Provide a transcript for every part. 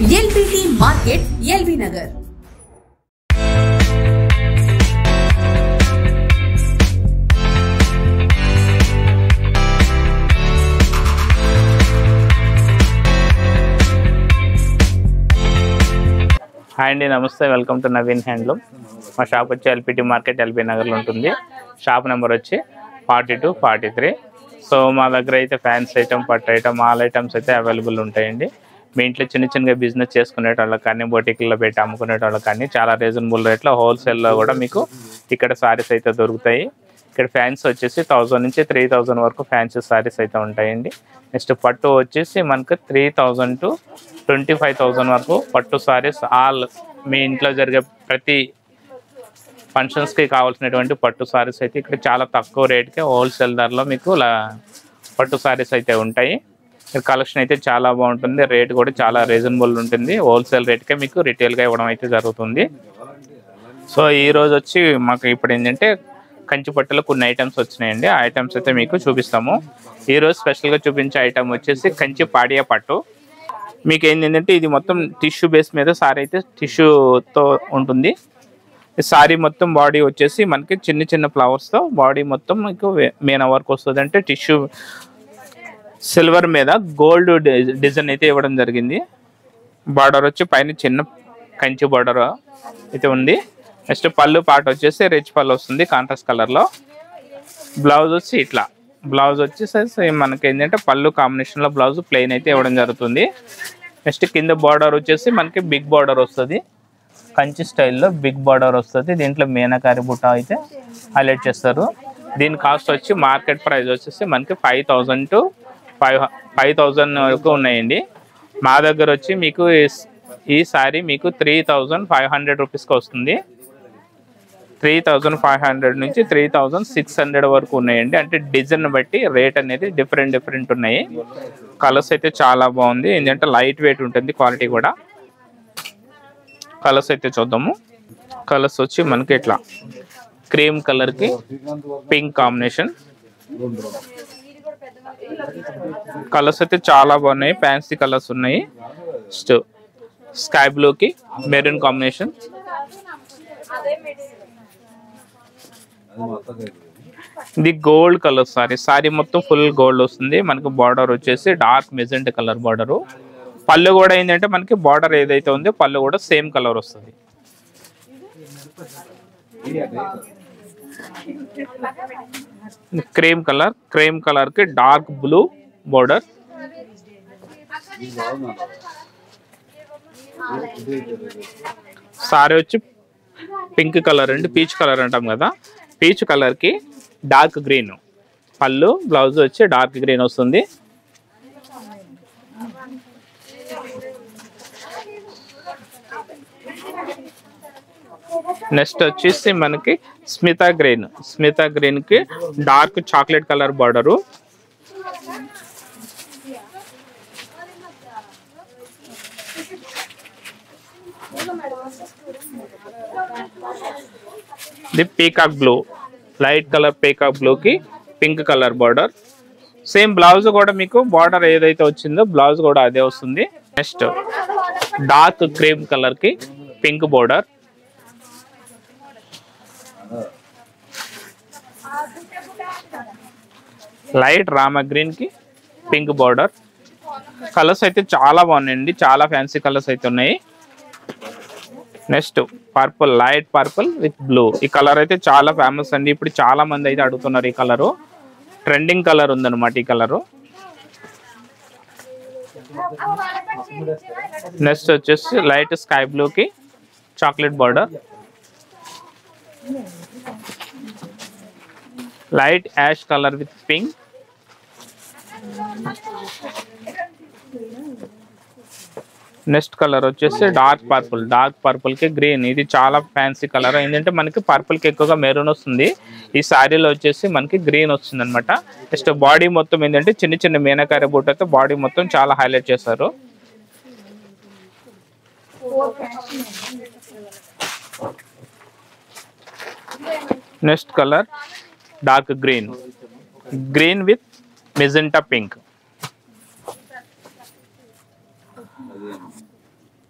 LBT market LB Nagar hi అండి నమస్తే welcome to Naveen handloom మా షాప్ వచ్చి ఎల్పిటి మార్కెట్ ఎల్బీ నగర్లో ఉంటుంది షాప్ నెంబర్ వచ్చి forty two forty three so మా దగ్గర అయితే ఫ్యాన్స్ ఐటమ్ పట్టు ఐటమ్ ఆల్ ఐటమ్స్ అయితే అవైలబుల్ ఉంటాయండి మీ ఇంట్లో చిన్న చిన్నగా బిజినెస్ చేసుకునేటోళ్ళకి కానీ బొటిక్లో పెట్టి అమ్ముకునేటోళ్ళకి కానీ చాలా రీజనబుల్ రేట్లో హోల్సేల్లో కూడా మీకు ఇక్కడ సారీస్ అయితే దొరుకుతాయి ఇక్కడ ఫ్యాన్స్ వచ్చేసి థౌజండ్ నుంచి త్రీ థౌజండ్ వరకు ఫ్యాన్సీ సారీస్ అయితే ఉంటాయండి నెక్స్ట్ పట్టు వచ్చేసి మనకు three thousand to twenty five thousand వరకు పట్టు సారీస్ ఆల్ మీ ఇంట్లో జరిగే ప్రతి ఫంక్షన్స్కి కావాల్సినటువంటి పట్టు సారీస్ అయితే ఇక్కడ చాలా తక్కువ రేట్కి హోల్సేల్ ధరలో మీకు లా- పట్టు సారీస్ అయితే ఉంటాయి ఇక్కడ కలెక్షన్ అయితే చాలా బాగుంటుంది రేట్ కూడా చాలా రీజనబుల్ ఉంటుంది హోల్సేల్ రేట్కే మీకు రిటైల్గా ఇవ్వడం అయితే జరుగుతుంది సో ఈ రోజు వచ్చి మాకు ఇప్పుడు ఏంటంటే కంచి పట్టులో కొన్ని ఐటమ్స్ వచ్చినాయండి ఆ ఐటమ్స్ అయితే మీకు చూపిస్తాము ఈ రోజు స్పెషల్గా చూపించే ఐటమ్ వచ్చేసి కంచి పాడియా పట్టు మీకు ఏంటంటే ఇది మొత్తం టిష్యూ బేస్ మీద సారీ అయితే టిష్యూతో ఉంటుంది ఈ సారీ మొత్తం బాడీ వచ్చేసి మనకి చిన్న చిన్న ఫ్లవర్స్తో బాడీ మొత్తం మీకు మెయిన్ వర్క్ వస్తుంది అంటే టిష్యూ సిల్వర్ మీద గోల్డ్ డిజైన్ అయితే ఇవ్వడం జరిగింది బార్డర్ వచ్చి పైన చిన్న కంచి బార్డర్ అయితే ఉంది నెక్స్ట్ పళ్ళు పాట వచ్చేసి రిచ్ పళ్ళు వస్తుంది కాంట్రాస్ట్ కలర్లో బ్లౌజ్ వచ్చి ఇట్లా బ్లౌజ్ వచ్చేసి మనకి ఏంటంటే పళ్ళు కాంబినేషన్లో బ్లౌజ్ ప్లెయిన్ అయితే ఇవ్వడం జరుగుతుంది నెక్స్ట్ కింద బార్డర్ వచ్చేసి మనకి బిగ్ బార్డర్ వస్తుంది కంచి స్టైల్లో బిగ్ బార్డర్ వస్తుంది దీంట్లో మీనాకారి బుట్ట అయితే హైలైట్ చేస్తారు దీని కాస్ట్ వచ్చి మార్కెట్ ప్రైస్ వచ్చేసి మనకి five thousand to five five thousand వరకు ఉన్నాయండి మా దగ్గర వచ్చి మీకు ఈ- ఈ సారీ మీకు త్రీ థౌజండ్ ఫైవ్ హండ్రెడ్ రూపీస్కి వస్తుంది త్రీ థౌజండ్ ఫైవ్ హండ్రెడ్ నుంచి త్రీ థౌజండ్ సిక్స్ హండ్రెడ్ వరకు ఉన్నాయండి అంటే డిజైన్ బట్టి రేట్ అనేది డిఫరెంట్ డిఫరెంట్ ఉన్నాయి కలర్స్ అయితే చాలా బాగుంది ఏంటంటే లైట్ వెయిట్ ఉంటుంది క్వాలిటీ కూడా కలర్స్ అయితే చూద్దాము కలర్స్ వచ్చి మనకి ఇట్లా క్రీమ్ కలర్ కి పింక్ కాంబినేషన్ కలర్స్ అయితే చాలా బాగున్నాయి ఫ్యాన్సీ కలర్స్ ఉన్నాయి స్కై బ్లూ కి మెరూన్ కాంబినేషన్ ఇది గోల్డ్ కలర్ సారీ సారీ మొత్తం ఫుల్ గోల్డ్ వస్తుంది మనకి బార్డర్ వచ్చేసి డార్క్ మెజెంట్ కలర్ బార్డర్ పళ్ళు కూడా ఏంటంటే మనకి బార్డర్ ఏదైతే ఉందో పళ్ళు కూడా సేమ్ కలర్ వస్తుంది క్రీమ్ కలర్ క్రీమ్ కలర్ కి డార్క్ బ్లూ బార్డర్ సారీ వచ్చి పింక్ కలర్ అండి పీచ్ కలర్ అంటాం కదా పీచ్ కలర్ కి డార్క్ గ్రీన్ పళ్ళు బ్లౌజ్ వచ్చి డార్క్ గ్రీన్ వస్తుంది నెక్స్ట్ వచ్చేసి మనకి స్మితా గ్రీన్ స్మితా గ్రీన్ కి డార్క్ చాక్లెట్ కలర్ బార్డరు ఇది peacock blue light colour peacock blue కి pink colour border same blouse కూడా మీకు బార్డర్ ఏదైతే వచ్చిందో బ్లౌజ్ కూడా అదే వస్తుంది నెక్స్ట్ డార్క్ క్రీమ్ కలర్ కి pink border light Rama green కి పింక్ బార్డర్ కలర్స్ అయితే చాలా బాగున్నాయండి చాలా ఫ్యాన్సీ కలర్స్ అయితే ఉన్నాయి next purple light purple with blue ఈ కలర్ అయితే చాలా ఫేమస్ అండి ఇప్పుడు చాలా మంది అయితే అడుగుతున్నారు ఈ కలరు ట్రెండింగ్ కలర్ ఉందన్నమాట ఈ కలరు నెక్స్ట్ వచ్చేసి లైట్ స్కై బ్లూ కి chocolate border light ash colour with pink next colour వచ్చేసి డార్క్ పర్పుల్ డార్క్ పర్పుల్ కి గ్రీన్ ఇది చాలా ఫ్యాన్సీ కలర్ ఏంటంటే మనకి పర్పుల్ కి ఎక్కువగా మెరూన్ వస్తుంది ఈ శారీలో వచ్చేసి మనకి గ్రీన్ వస్తుంది అనమాట నెక్స్ట్ బాడీ మొత్తం ఏంటంటే చిన్న చిన్న మీనకాయ బూటతో బాడీ మొత్తం చాలా హైలైట్ చేశారు next colour dark green green with magenta pink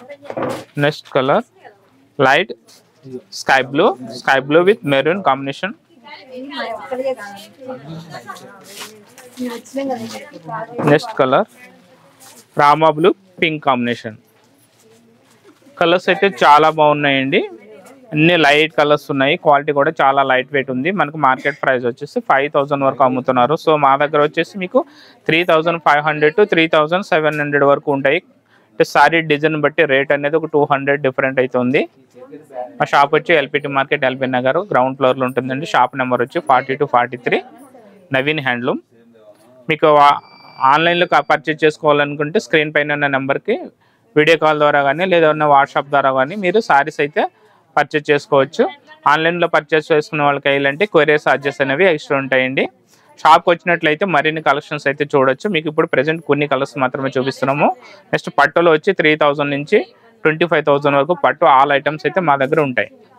next colour light sky blue sky blue with maroon combination next colour Rama blue pink combination colours అయితే చాలా బాగున్నాయండి అన్ని లైట్ కలర్స్ ఉన్నాయి క్వాలిటీ కూడా చాలా లైట్ వెయిట్ ఉంది మనకు మార్కెట్ ప్రైస్ వచ్చేసి ఫైవ్ థౌసండ్ వరకు అమ్ముతున్నారు సో మా దగ్గర వచ్చేసి మీకు three thousand five hundred to three thousand seven hundred వరకు ఉంటాయి అంటే సారీ డిజైన్ బట్టి రేట్ అనేది ఒక టూ హండ్రెడ్ డిఫరెంట్ అవుతుంది మా షాప్ వచ్చి LPT market LB Nagar ground ఫ్లోర్లో ఉంటుందండి షాప్ నెంబర్ వచ్చి forty two forty three Naveen handloom మీకు ఆ- ఆన్లైన్లో కా- పర్చేజ్ చేసుకోవాలనుకుంటే స్క్రీన్ పైన ఉన్న నెంబర్కి వీడియో కాల్ ద్వారా కానీ లేదా ఉన్న వాట్సాప్ ద్వారా కానీ మీరు సారీస్ అయితే పర్చేజ్ చేసుకోవచ్చు ఆన్లైన్లో పర్చేజ్ చేసుకునే వాళ్ళకి ఏంటంటే కొరియర్ చార్జెస్ అనేవి ఎక్స్ట్రా ఉంటాయండి షాప్కి వచ్చినట్లయితే మరిన్ని కలెక్షన్స్ అయితే చూడొచ్చు మీకు ఇప్పుడు ప్రెసెంట్ కొన్ని కలర్స్ మాత్రమే చూపిస్తున్నాము నెక్స్ట్ పట్టులో వచ్చి త్రీ నుంచి ట్వంటీ ఫైవ్ వరకు పట్టు ఆల్ ఐటమ్స్ అయితే మా దగ్గర ఉంటాయి